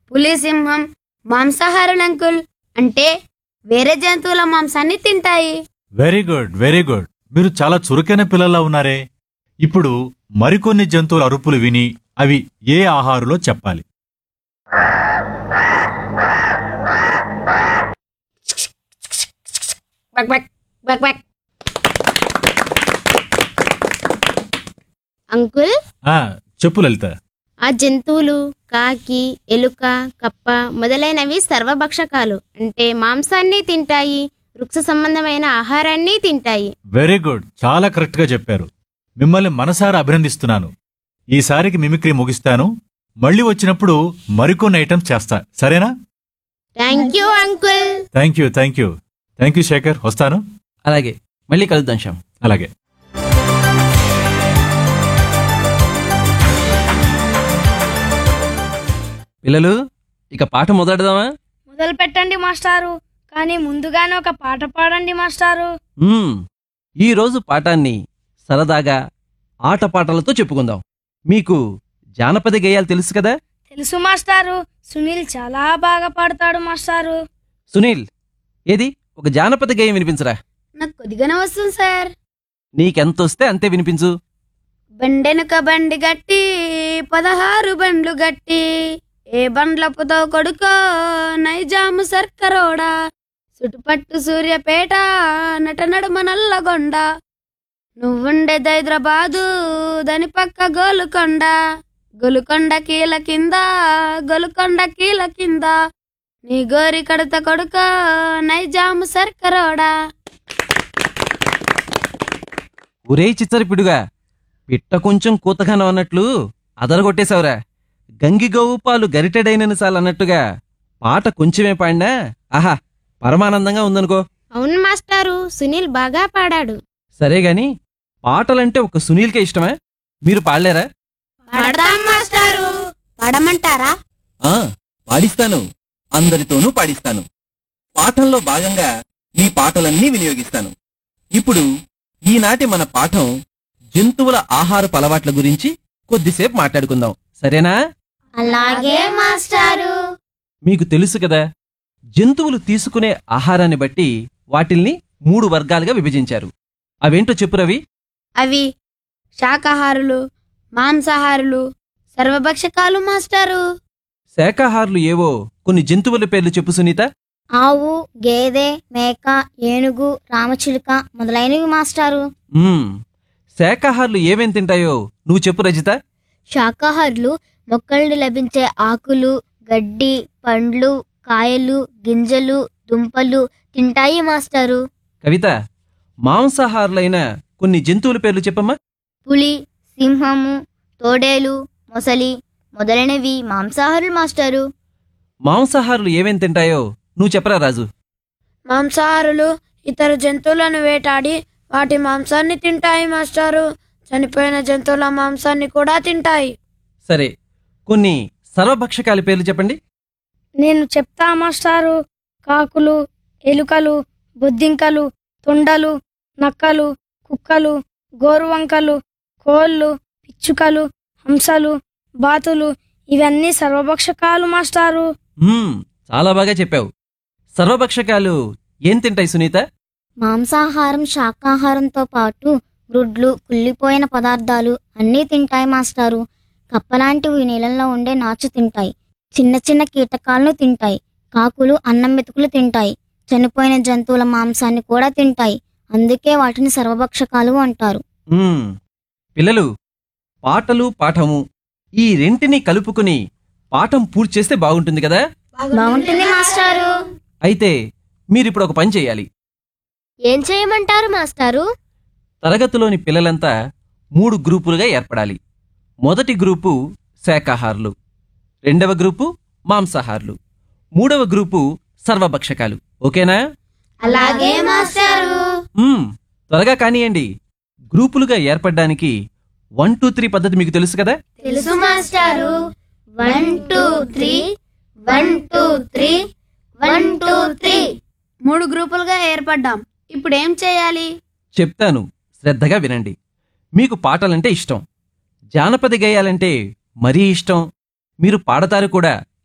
పులి సింహం మాంసాహారులు అంకుల్ అంటే వేరే జంతువుల మాంసాన్ని తింటాయి వెరీ గుడ్ వెరీ గుడ్ మీరు చాలా చురుకైన పిల్లల్లా ఉన్నారే ఇప్పుడు మరికొన్ని జంతువుల అరుపులు విని అవి ఏ ఆహారులో చెప్పాలి బక్ బక్ బక్ బక్ అంకుల్ ఆ చెప్పు లలిత ఆ జంతువులు కాకి ఎలుక కప్ప మొదలైనవి సర్వభక్షకాలు అంటే మాంసాన్ని తింటాయి వృక్ష సంబంధమైన ఆహారాన్ని తింటాయి వెరీ గుడ్ చాలా కరెక్ట్ గా చెప్పారు మిమ్మల్ని మనసారా అభినందిస్తున్నాను ఈసారికి మిమిక్రీ ముగిస్తాను మళ్ళీ వచ్చినప్పుడు మరికొన్ని ఐటమ్స్ చేస్తా సరేనా thank you uncle thank you thank you thank you Shekhar వస్తాను అలాగే మళ్ళీ కలుద్దాం శ్యామ్ అలాగే పిల్లలు ఇక పాట మొదలెడదామా మొదలు పెట్టండి మాస్టారు కానీ ముందుగానే ఒక పాట పాడండి మాస్టారు మ్మ్. ఈ రోజు పాఠాన్ని సరదాగా ఆటపాటలతో చెప్పుకుందాం మీకు జానపద గేయాలు తెలుసు కదా తెలుసు మాస్టారు సునీల్ చాలా బాగా పాడతాడు మాస్టారు సునీల్ ఏది ఒక జానపద గేయం వినిపించరా నాకు కొద్దిగానే వస్తుంది సార్ నీకెంతొస్తే అంతే వినిపించు బండెనుక బండి గట్టి పదహారు బండ్లు గట్టి ఏ బండ్లపుతో కొడుకో నైజాము సర్కరోడా చుట్టుపట్టు సూర్యపేట నట నడుమ నల్లగొండ నువ్వుండేది హైదరాబాదు దాని పక్క గోలుకొండ గొలుకొండ కీల కింద గొలుకొండ కీల కింద నీ గోరి కడత కొడుకో నైజాము సర్కరోడా ఒరే చిచ్చరిపిడుగా పిట్ట కొంచెం కూతగానం అన్నట్లు అదరగొట్టేశావురా గంగిగోవు పాలు గరిటెడైనను సాల్ అన్నట్టుగా పాట కొంచెమే పాడినా ఆహా పరమానందంగా ఉందనుకో అవును మాస్టారు సునీల్ బాగా పాడాడు సరే గాని పాటలంటే ఒక సునీల్కే ఇష్టమా మీరు పాడలేరా పాడదాం మాస్టారు పాడమంటారా ఆ పాడిస్తాను అందరితోనూ పాడిస్తాను పాఠంలో భాగంగా మీ పాటలన్నీ వినియోగిస్తాను ఇప్పుడు ఈనాటి మన పాఠం జంతువుల ఆహారపు అలవాట్ల గురించి కొద్దిసేపు మాట్లాడుకుందాం సరేనా అలాగే మాస్టారు మీకు తెలుసు కదా జంతువులు తీసుకునే ఆహారాన్ని బట్టి వాటిల్ని మూడు వర్గాలుగా విభజించారు అవేంటో చెప్పు రవి అవి శాకాహారులు మాంసాహారులు సర్వభక్షకాలు మాస్టారు శాకాహారులు ఏవో కొన్ని జంతువుల పేర్లు చెప్పు సునీత ఆవు గేదె మేక ఏనుగు రామచిలుక మొదలైనవి మాస్టారు మ్మ్. శాకాహారులు ఏమేం తింటాయో నువ్వు చెప్పు రజిత శాకాహారులు మొక్కలు లభించే ఆకులు గడ్డి పండ్లు కాయలు గింజలు దుంపలు తింటాయి మాస్టారు కవిత మాంసాహారులైన కొన్ని జంతువుల పేర్లు చెప్పమ్మా పులి సింహము తోడేలు మొసలి మొదలైనవి మాంసాహారులు మాస్టారు మాంసాహారులు ఏమేం తింటాయో నువ్వు చెప్పరా రాజు మాంసాహారులు ఇతర జంతువులను వేటాడి వాటి మాంసాన్ని తింటాయి మాస్టారు చనిపోయిన జంతువుల మాంసాన్ని కూడా తింటాయి సరే కొన్ని సర్వభక్షకాల పేర్లు చెప్పండి నేను చెప్తా మాస్టారు కాకులు ఎలుకలు బొద్దింకలు తొండలు నక్కలు కుక్కలు గోరువంకలు కోళ్ళు పిచ్చుకలు హంసలు బాతులు ఇవన్నీ సర్వభక్షకాలు మాస్టారు మ్మ్, చాలా బాగా చెప్పావు సర్వభక్షకాలు ఏం తింటాయి సునీత మాంసాహారం శాకాహారంతో పాటు గ్రుడ్లు కుళ్ళిపోయిన పదార్థాలు అన్నీ తింటాయి మాస్టారు కప్పలాంటివి నీళ్ళల్లో ఉండే నాచు తింటాయి చిన్న చిన్న కీటకాలను తింటాయి కాకులు అన్నం మెతుకులు తింటాయి చనిపోయిన జంతువుల మాంసాన్ని కూడా తింటాయి అందుకే వాటిని సర్వభక్షకాలు అంటారు మ్మ్. పిల్లలు పాటలు పాఠము ఈ రెంటిని కలుపుకుని పాఠం పూర్తి చేస్తే బాగుంటుంది కదా బాగుంటుంది మాస్టారు అయితే మీరిప్పుడు ఒక పని చేయాలి ఏం చేయమంటారు మాస్టారు తరగతిలోని పిల్లలంతా మూడు గ్రూపులుగా ఏర్పడాలి మొదటి గ్రూపు శాకాహారులు రెండవ గ్రూపు మాంసాహారులు మూడవ గ్రూపు సర్వభక్షకాలు ఓకేనా అలాగే మాస్టారు మ్మ్, త్వరగా కానియండి గ్రూపులుగా ఏర్పడడానికి వన్ టూ త్రీ పద్ధతి మీకు తెలుసు కదా తెలుసు మాస్టారు one two three one two three one two three మూడు గ్రూపులుగా ఏర్పడ్డాం ఇప్పుడు ఏం చేయాలి చెప్తాను శ్రద్ధగా వినండి మీకు పాటలంటే ఇష్టం జానపద గేయాలంటే మరీ ఇష్టం మీరు పాడతారు కూడా